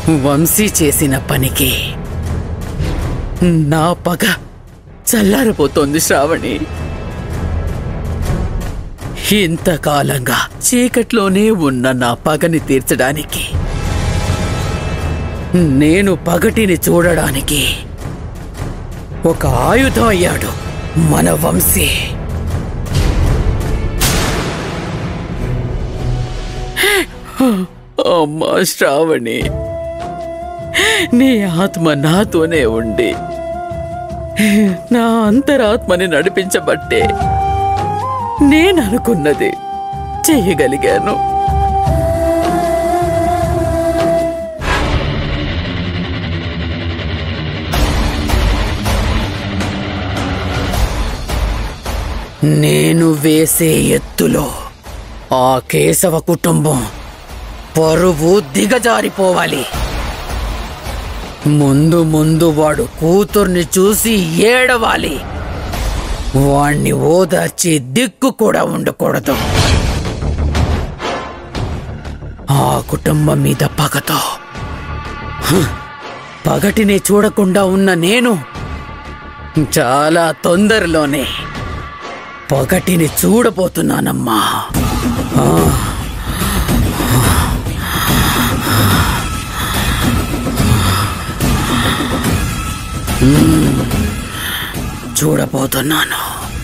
వంశీ చేసిన పనికి నా పగ చల్లారిపోతోంది శ్రావణి ఇంతకాలంగా చీకట్లోనే ఉన్న నా పగని తీర్చడానికి నేను పగటిని చూడడానికి ఒక ఆయుధం అయ్యాడు మన వంశీ అమ్మా శ్రావణి నీ ఆత్మ నాతోనే ఉండి నా అంతరాత్మని నడిపించబట్టే నేను అనుకున్నది చెయ్యగలిగాను నేను వేసే ఎత్తులో ఆ కేశవ కుటుంబం పరువు దిగజారిపోవాలి ముందు ముందు వాడు కూతుర్ని చూసి ఏడవాలి వాణ్ణి ఓదార్చి దిక్కు కూడా ఉండకూడదు ఆ కుటుంబం మీద పగతో హ్, పగటిని చూడకుండా ఉన్న నేను చాలా తొందరలోనే పగటిని చూడబోతున్నానమ్మా చూడబోతున్నాను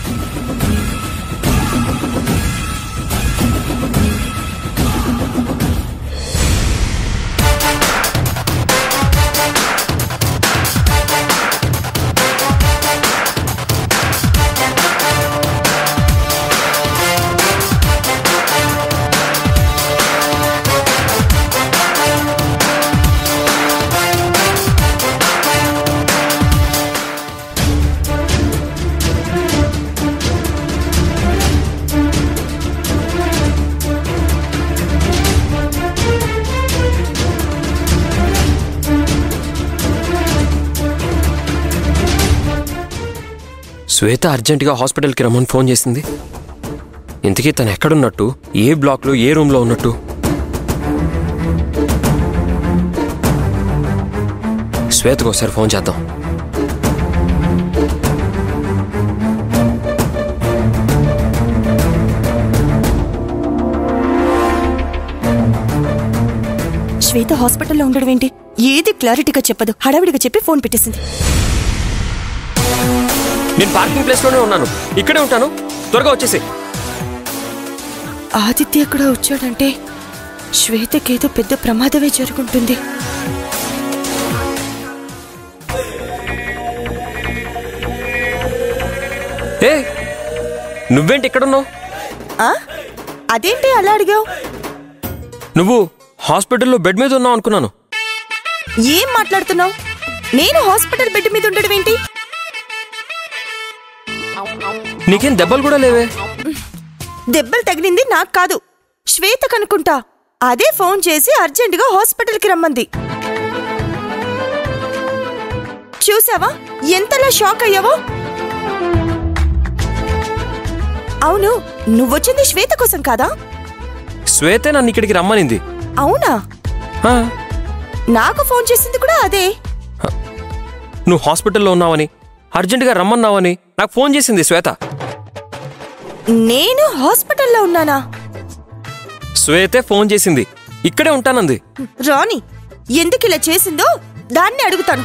శ్వేత అర్జెంటుగా హాస్పిటల్కి రమ్మని ఫోన్ చేసింది ఇంతకీ తను ఎక్కడున్నట్టు ఏ బ్లాక్లో ఏ రూమ్లో ఉన్నట్టు శ్వేతకు ఒకసారి ఫోన్ చేద్దాం శ్వేత హాస్పిటల్లో ఉండడం ఏంటి ఏది క్లారిటీగా చెప్పదు హడావిడిగా చెప్పి ఫోన్ పెట్టేసింది నేను పార్కింగ్ ప్లేస్లోనే ఉన్నాను ఇక్కడే ఉంటాను త్వరగా వచ్చేసి ఆదిత్య కూడా వచ్చాడంటే శ్వేతకేదో పెద్ద ప్రమాదమే జరుగుంటుంది ఏ నువ్వేంటి ఇక్కడున్నావు ఆ? అదేంటి అలా అడిగావు నువ్వు హాస్పిటల్లో బెడ్ మీద ఉన్నావు అనుకున్నాను ఏం మాట్లాడుతున్నావు నేను హాస్పిటల్ బెడ్ మీద ఉండడం ఏంటి నీకేం దెబ్బలు కూడా లేవే దెబ్బలు తగిలింది నాకు కాదు శ్వేత కనుకుంటా అదే ఫోన్ చేసి అర్జెంటుగా హాస్పిటల్కి రమ్మంది చూసావా ఎంతలా షాక్ అయ్యావో అవును నువ్వొచ్చింది శ్వేత కోసం కాదా శ్వేతే నన్ను ఇక్కడికి రమ్మనింది అవునా ఆ, నాకు ఫోన్ చేసింది కూడా అదే నువ్వు హాస్పిటల్లో ఉన్నావని అర్జెంటుగా రమ్మన్నావని నాకు ఫోన్ చేసింది శ్వేత నేను హాస్పిటల్లో ఉన్నానా శ్వేతే ఫోన్ చేసింది ఇక్కడే ఉంటానంది రాణి ఎందుకు ఇలా చేసిందో దాన్ని అడుగుతాను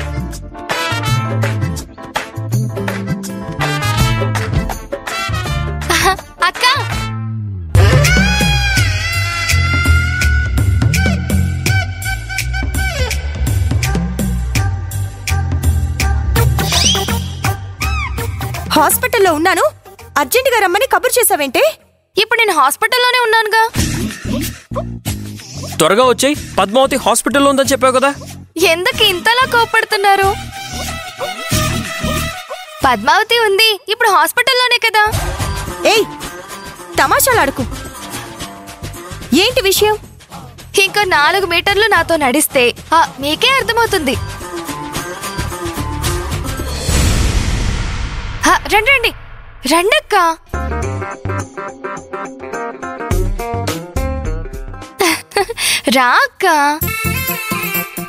అక్క హాస్పిటల్లో ఉన్నాను అర్జెంటుగా రమ్మని కబురు చేసావేంటే ఇప్పుడు నేను హాస్పిటల్లోనే ఉన్నానుగా త్వరగా వచ్చేయి పద్మావతి హాస్పిటల్లో ఉందని చెప్పావు కదా ఎందుకు ఇంతలా కోపడుతున్నారు పద్మావతి ఉంది ఇప్పుడు హాస్పిటల్లోనే కదా ఏయ్ తమాషాలాడుకు ఏంటి విషయం ఇంకా నాలుగు మీటర్లు నాతో నడిస్తే ఆ, మీకే అర్థమవుతుంది ఆ, రండి రండి రండక్క రా అక్క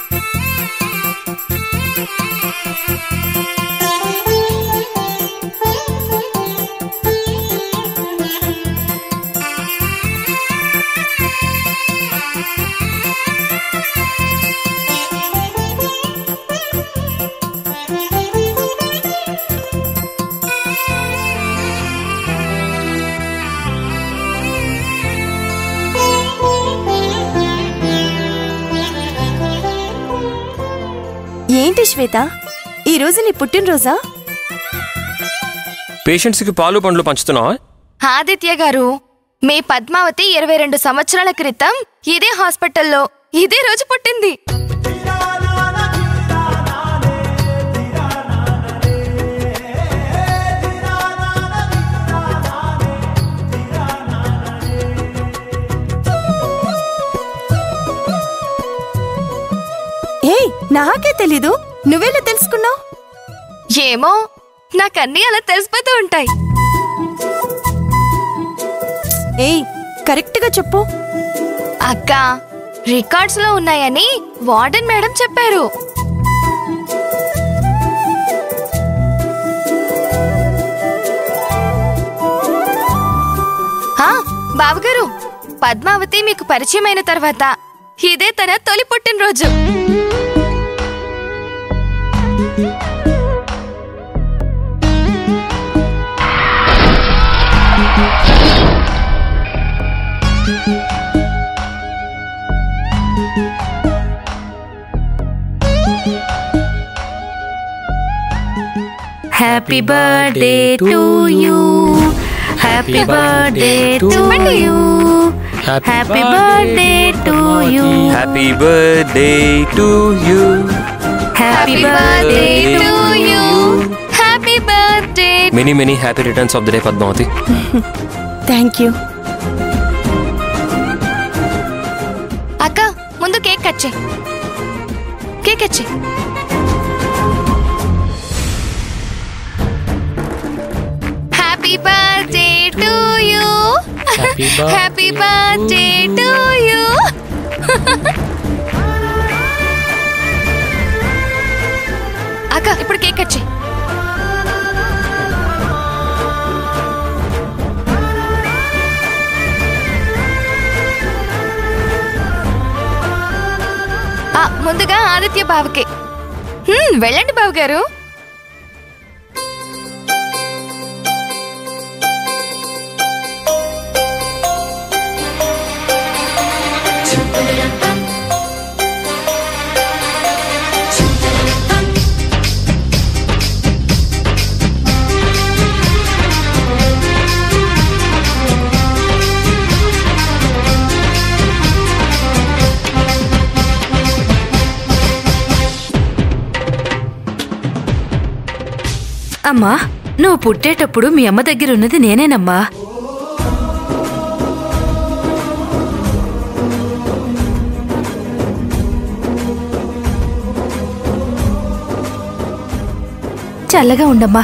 ఏంటి శ్వేత ఈరోజు నీ పుట్టినరోజా పేషెంట్స్కి పాలు పండ్లు పంచుతున్నావా ఆదిత్య గారు మీ పద్మావతి ఇరవై రెండు సంవత్సరాల క్రితం ఇదే హాస్పిటల్లో ఇదే రోజు పుట్టింది ఏయ్ నాకే తెలీదు నువ్వెలా తెలుసుకున్నావు ఏమో నాకన్నీ అలా తెలిసిపోతూ ఉంటాయి ఏయ్ కరెక్ట్గా చెప్పు అక్క రికార్డ్స్ లో ఉన్నాయని వార్డెన్ మేడం చెప్పారు ఆ, బావగారు పద్మావతి మీకు పరిచయమైన తర్వాత ఇదే తన తొలి పుట్టినరోజు happy birthday to you happy birthday to you happy birthday to you happy birthday to you happy happy birthday to you happy birthday many many happy returns of the day Padmavati thank you అక్క ముందు cake cut చేయి cake cut చేయి happy birthday to you happy birthday to you అక్క ఇప్పుడు cake cut చేయి ఆ, ముందుగా ఆదిత్య బావకి హ్మ్, వెళ్ళండి బావ గారు అమ్మా నువ్వు పుట్టేటప్పుడు మీ అమ్మ దగ్గర ఉన్నది నేనేనమ్మా చల్లగా ఉండమ్మా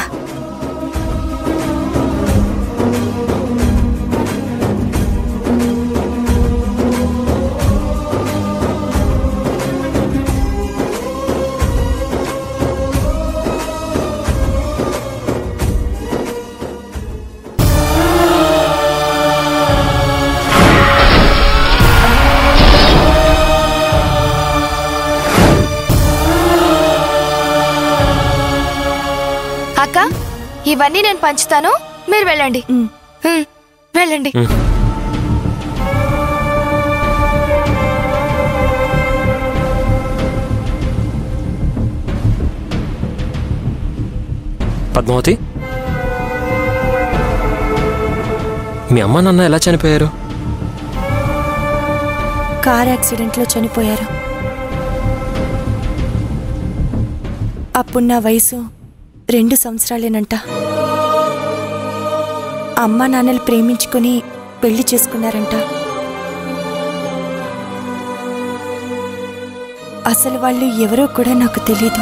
అక్క ఇవన్నీ నేను పంచుతాను మీరు వెళ్ళండి హ్మ్, వెళ్ళండి పద్మావతి మీ అమ్మ నాన్న ఎలా చనిపోయారు కార్ యాక్సిడెంట్లో చనిపోయారు అప్పుడు నా వయసు రెండు సంవత్సరాలేనంట అమ్మ నాన్నలు ప్రేమించుకుని పెళ్లి చేసుకున్నారంట అసలు వాళ్ళు ఎవరో కూడా నాకు తెలీదు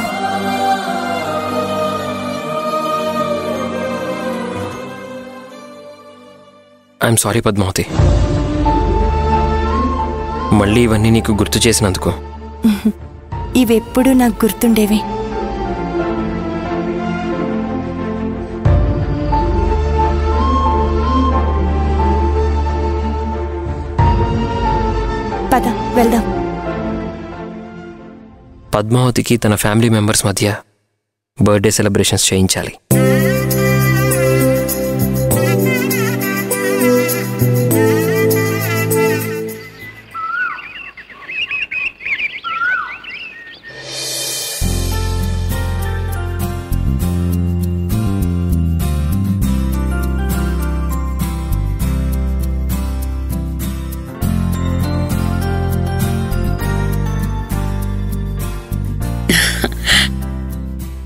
ఐఎమ్ సారీ పద్మావతి మళ్ళీ ఇవన్నీ నీకు గుర్తు చేసినందుకు ఇవెప్పుడూ నాకు గుర్తుండేవి పద వెళ్దాం పద్మావతికి తన ఫ్యామిలీ మెంబర్స్ మధ్య బర్త్డే సెలబ్రేషన్స్ చేయించాలి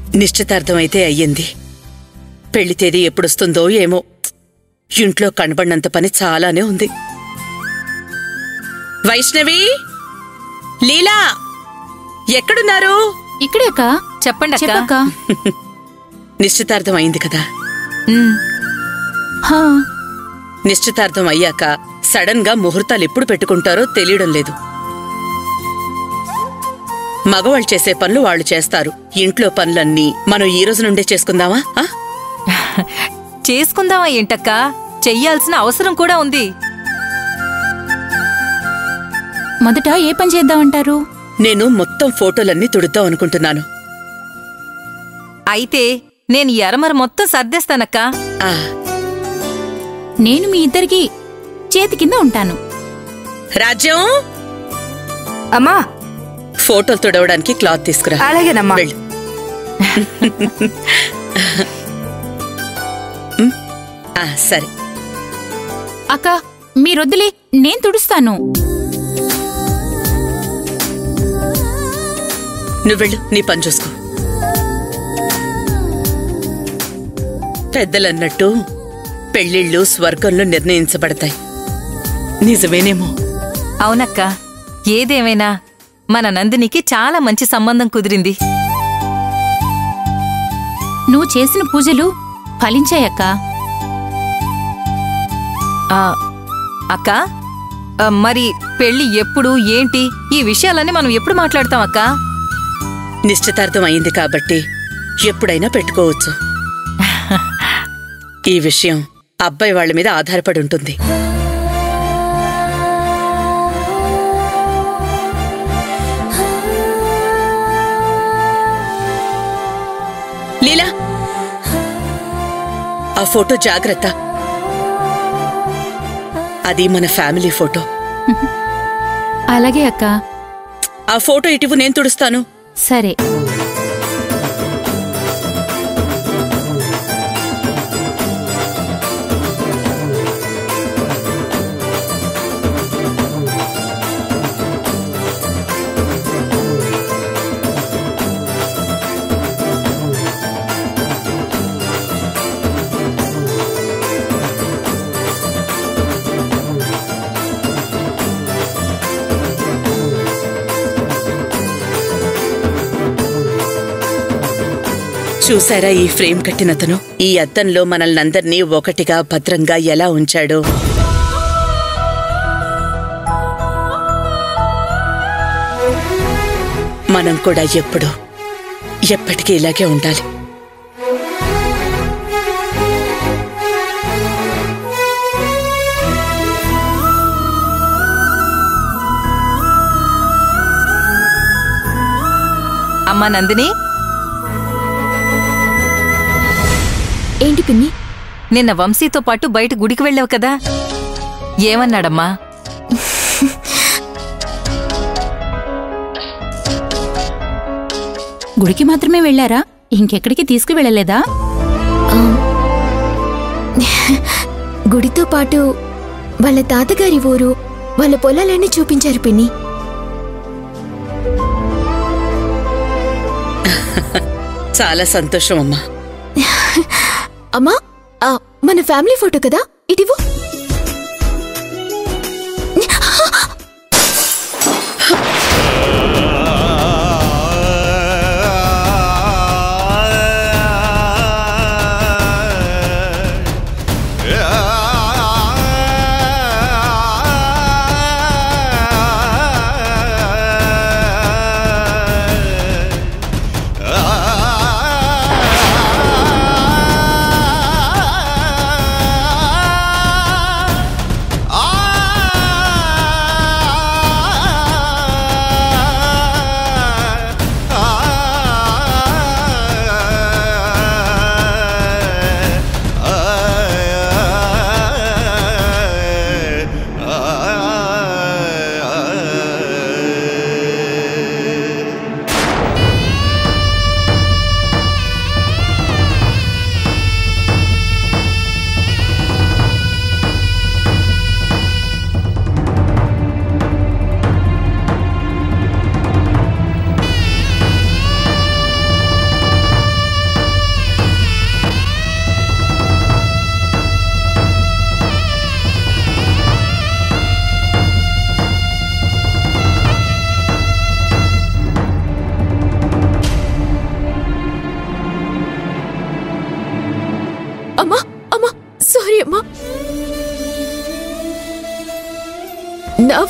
నిశ్చితార్థం అయితే అయ్యింది పెళ్లి తేదీ ఎప్పుడొస్తుందో ఏమో ఇంట్లో కనబడినంత పని చాలానే ఉంది వైష్ణవి లీలా ఎక్కడున్నారు ఇక్కడే అక్క చెప్పండి అక్క. చెప్పక్క నిశ్చితార్థం అయింది కదా ఉమ్, హా, నిశ్చితార్థం అయ్యాక సడన్ గా ముహూర్తాలు ఎప్పుడు పెట్టుకుంటారో తెలియడం లేదు మగవాళ్ళు చేసే పనులు వాళ్ళు చేస్తారు ఇంట్లో పనులన్నీ మనం ఈ రోజు నుండే చేసుకుందామా ఆ? చేసుకుందామా ఏంటక్క చెయ్యాల్సిన అవసరం కూడా ఉంది మొదట ఏ పని చేద్దామంటారు నేను మొత్తం ఫోటోలన్నీ తుడుద్దాం అనుకుంటున్నాను అయితే నేను ఈ అరమర మొత్తం సర్దేస్తానక్క ఆ నేను మీ ఇద్దరికి చేతి కింద ఉంటాను రాజ్యం అమ్మా ఫోటోలు తుడవడానికి క్లాత్ తీసుకురా అలాగేనమ్మా వెళ్ళు ఉమ్, ఆ, సరే అక్క మీరొద్దులే నేను తుడుస్తాను నువ్వు వెళ్ళు నీ పని చూసుకో పెద్దలన్నట్టు పెళ్లిళ్ళు స్వర్గంలో నిర్ణయించబడతాయి నిజమేనేమో అవునక్క ఏదేమైనా మన నందినికి చాలా మంచి సంబంధం కుదిరింది నువ్వు చేసిన పూజలు ఫలించాయక్క ఆ, అక్క ఆ, మరి పెళ్లి ఎప్పుడు ఏంటి ఈ విషయాలన్నీ మనం ఎప్పుడు మాట్లాడతాం అక్క నిశ్చితార్థం అయింది కాబట్టి ఎప్పుడైనా పెట్టుకోవచ్చు ఈ విషయం అబ్బాయి వాళ్ళ మీద ఆధారపడి ఉంటుంది లీలా ఆ ఫోటో జాగ్రత్త అది మన ఫ్యామిలీ ఫోటో అలాగే అక్క ఆ ఫోటో ఇటువు నేను తుడుస్తాను సరే చూసారా ఈ ఫ్రేమ్ కట్టినతను ఈ అద్దంలో మనల్నందర్నీ ఒకటిగా భద్రంగా ఎలా ఉంచాడో మనం కూడా ఎప్పుడు ఎప్పటికీ ఇలాగే ఉండాలి అమ్మా నందిని ఏంటి పిన్ని నిన్న వంశీతో పాటు బయట గుడికి వెళ్ళావు కదా ఏమన్నాడమ్మా గుడికి మాత్రమే వెళ్ళారా ఇంకెక్కడికి తీసుకువెళ్ళలేదా గుడితో పాటు వాళ్ళ తాతగారి ఊరు వాళ్ళ పొలాలన్నీ చూపించారు పిన్ని చాలా సంతోషం అమ్మా అమ్మా ఆ, మన ఫ్యామిలీ ఫోటో కదా ఇటివు ఆ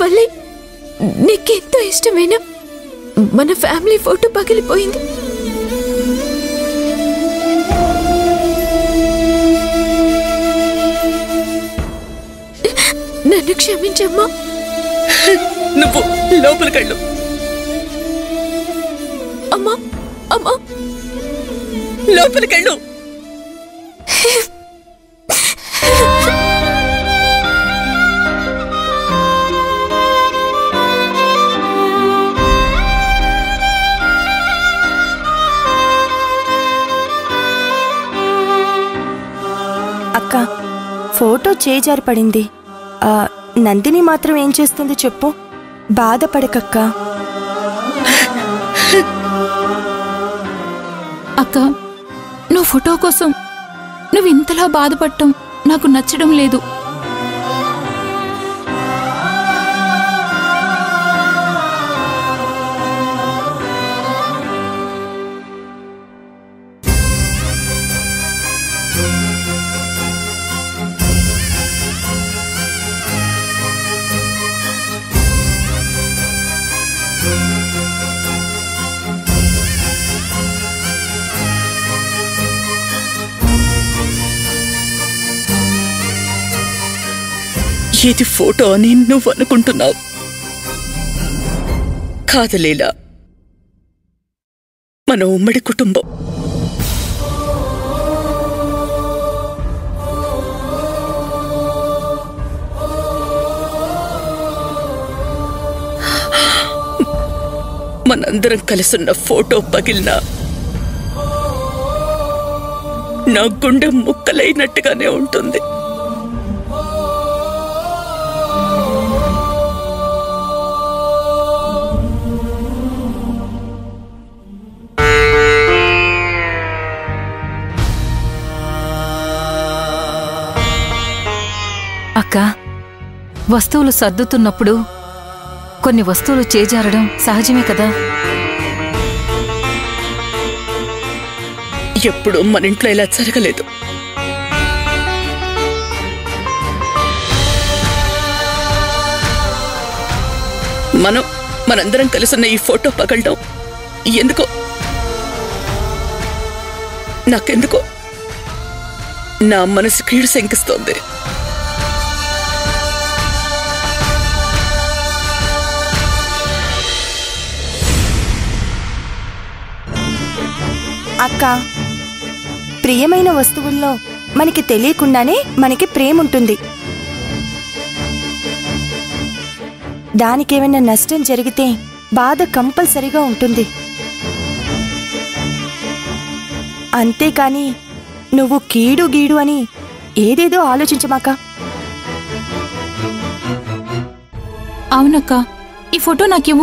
వల్లే నీకెంతో ఇష్టమైన మన ఫ్యామిలీ ఫోటో పగిలిపోయింది నన్ను క్షమించమ్మా నువ్వు లోపలికెళ్ళు అమ్మా అమ్మా లోపలికెళ్ళు అక్క ఫోటో చేజారి పడింది ఆ, నందిని మాత్రం ఏం చేస్తుంది చెప్పు బాధపడకక్క అక్క నువ్వు ఫోటో కోసం నువ్వు ఇంతలా బాధపడటం నాకు నచ్చడం లేదు ఇది ఫోటో అని నువ్వు అనుకుంటున్నావు కాదు లీలా మన ఉమ్మడి కుటుంబం మనందరం కలిసున్న ఫోటో పగిలినా నా గుండె ముక్కలైనట్టుగానే ఉంటుంది అక్క వస్తువులు సర్దుతున్నప్పుడు కొన్ని వస్తువులు చేజారడం సహజమే కదా ఎప్పుడు మన ఇంట్లో ఇలా జరగలేదు మనం మనందరం కలిసున్న ఈ ఫోటో పగలడం ఎందుకో నాకెందుకో నా మనసు కీడు శంకిస్తోంది అక్క ప్రియమైన వస్తువుల్లో మనకి తెలియకుండానే మనకి ప్రేమ ఉంటుంది దానికేమైనా నష్టం జరిగితే బాధ కంపల్సరీగా ఉంటుంది అంతేకాని నువ్వు కీడు గీడు అని ఏదేదో ఆలోచించమాక అవునక్క ఈ ఫోటో నాకివ్వు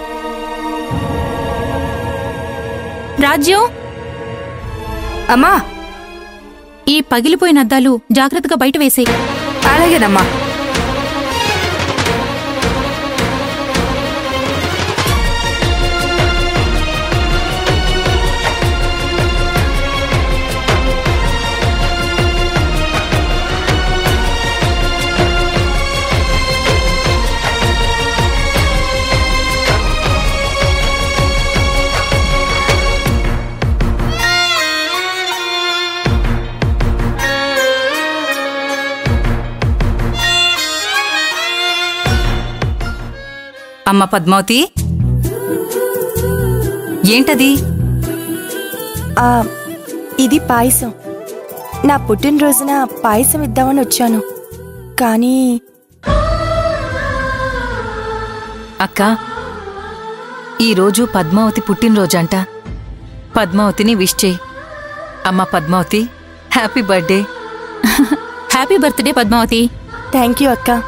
రాజ్యం అమ్మా ఈ పగిలిపోయిన అద్దాలు జాగ్రత్తగా బయట వేసేయి అలాగేనమ్మా అమ్మ పద్మావతి ఏంటది ఆ, ఇది పాయసం నా పుట్టినరోజున పాయసం ఇద్దామని వచ్చాను కానీ అక్క ఈరోజు పద్మావతి పుట్టినరోజంట పద్మావతిని విష్ చేయి అమ్మ Padmavati happy birthday happy birthday Padmavati thank you అక్క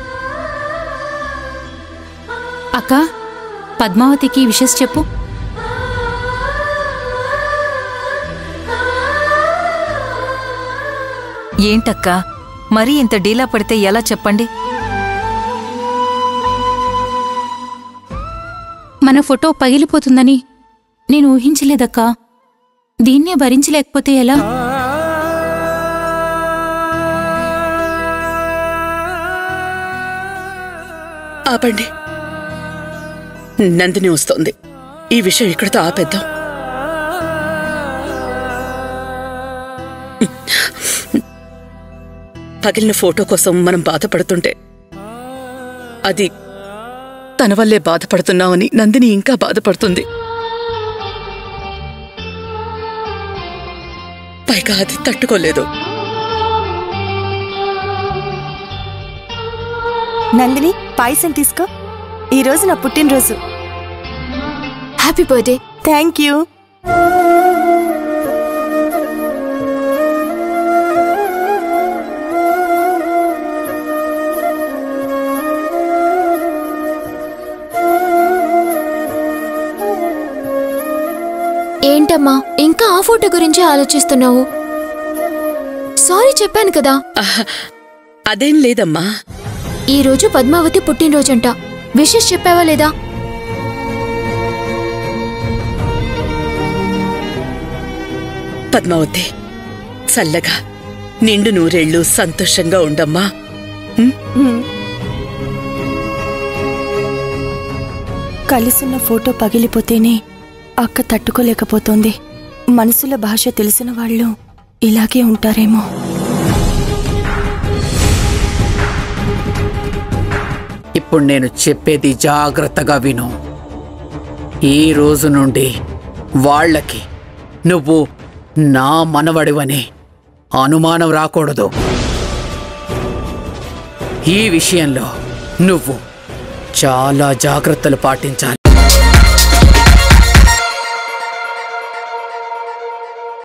అక్క పద్మావతికి విషెస్ చెప్పు ఏంటక్క మరీ ఇంత డీలా పడితే ఎలా చెప్పండి మన ఫోటో పగిలిపోతుందని నేను ఊహించలేదక్కా దీన్నే భరించలేకపోతే ఎలా ఆపండి నందిని వస్తోంది ఈ విషయం ఇక్కడితో ఆపేద్దాం పగిలిన ఫోటో కోసం మనం బాధపడుతుంటే అది తన వల్లే బాధపడుతున్నామని నందిని ఇంకా బాధపడుతుంది పైగా అది తట్టుకోలేదు నందిని పాయసం తీసుకో ఈ రోజు నా పుట్టినరోజు హ్యాపీ బర్త్డే థ్యాంక్ యూ ఏంటమ్మా ఇంకా ఆ ఫోటో గురించి ఆలోచిస్తున్నావు సారీ చెప్పాను కదా ఆహ్, అదేం లేదమ్మా ఈ రోజు పద్మావతి పుట్టినరోజంట విషెస్ చెప్పావా లేదా పద్మావతి చల్లగా నిండు నూరేళ్లు సంతోషంగా ఉండమ్మా కలిసున్న ఫోటో పగిలిపోతేనే అక్క తట్టుకోలేకపోతోంది మనసుల భాష తెలిసిన వాళ్ళు ఇలాగే ఉంటారేమో ఇప్పుడు నేను చెప్పేది జాగ్రత్తగా విను ఈ రోజు నుండి వాళ్ళకి నువ్వు నా మనవడివని అనుమానం రాకూడదు ఈ విషయంలో నువ్వు చాలా జాగ్రత్తలు పాటించాలి